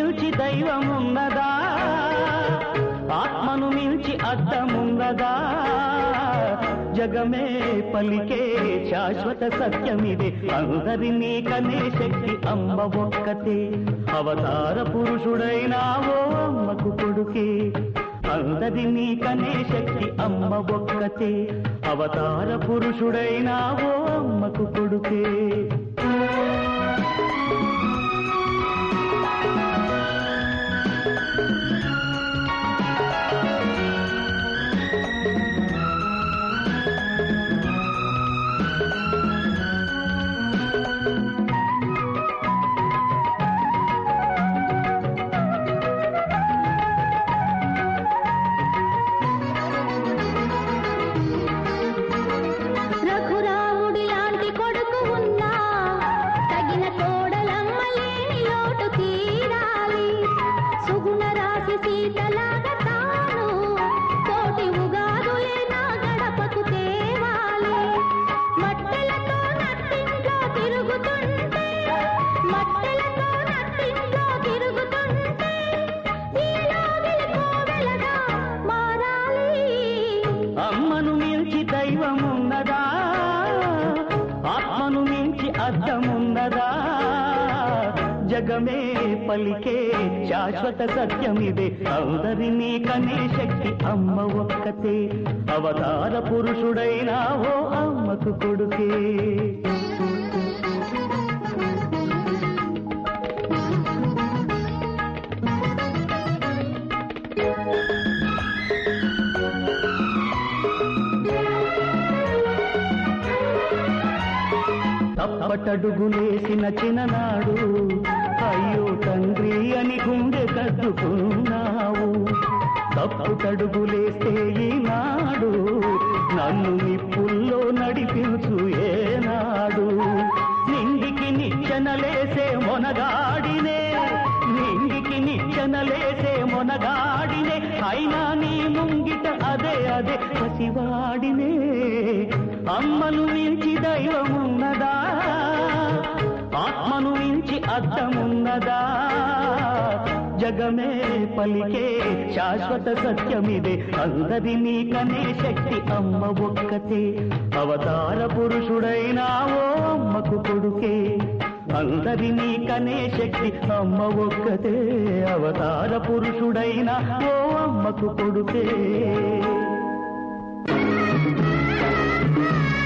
మించి దైవమున్నదా ఆత్మను మించి అర్థమున్నదా జగమే పలికే శాశ్వత సత్యమిదే అందరినీ కనే శక్తి అమ్మ ఒక్కతే అవతార పురుషుడైనావో అమ్మకు కొడుకే అందరినీ కనే శక్తి అమ్మ ఒక్కతే అవతార పురుషుడైనావో అమ్మకు కొడుకే రఘురాముడి లాంటి కొడుకు ఉన్నా తగిన కోడలమ్మ లేని లోటు తీరాలి సుగుణ రాసి సీతలాగా తాను కోటి ఉగాదులే నా గడపకు తేవాలి మట్టెలతో నట్టింట్లో తిరుగుతుంటే మట్టెలతో నట్టింట్లో తిరుగుతుంటే ఈలో కోవెలగా మారాలి అమ్మను మించి దైవమున్నదా ఆత్మను మించి అర్థమున్నదా జగమే పలికే శాశ్వత సత్యమిదే అందరినీ కనే శక్తి అమ్మ ఒక్కతే అవతార పురుషుడైనావో అమ్మకు కొడుకే తప్పటడుగులేసిన చిన్ననాడు అయ్యో తండ్రి అని గుండె కద్దుకున్నావు తప్పుటడుగులేస్తే ఈనాడు నన్ను నిప్పుల్లో నడిపించు ఏనాడు నింగికి నిచ్చెనలేసే మొనగాడినే నింగికి నిచ్చెనలేసే మొనగాడినే అయినా నీ ముంగిట అదే అదే పసివాడినే అమ్మను మించి దైవమున్నదా ఆత్మను మించి అర్థమున్నదా జగమే పలికే శాశ్వత సత్యమిదే అందరినీ కనే శక్తి అమ్మ ఒక్కతే అవతార పురుషుడైనావో అమ్మకు కొడుకే అందరినీ కనే శక్తి అమ్మ ఒక్కతే అవతార పురుషుడైన ఓ అమ్మకు కొడుకే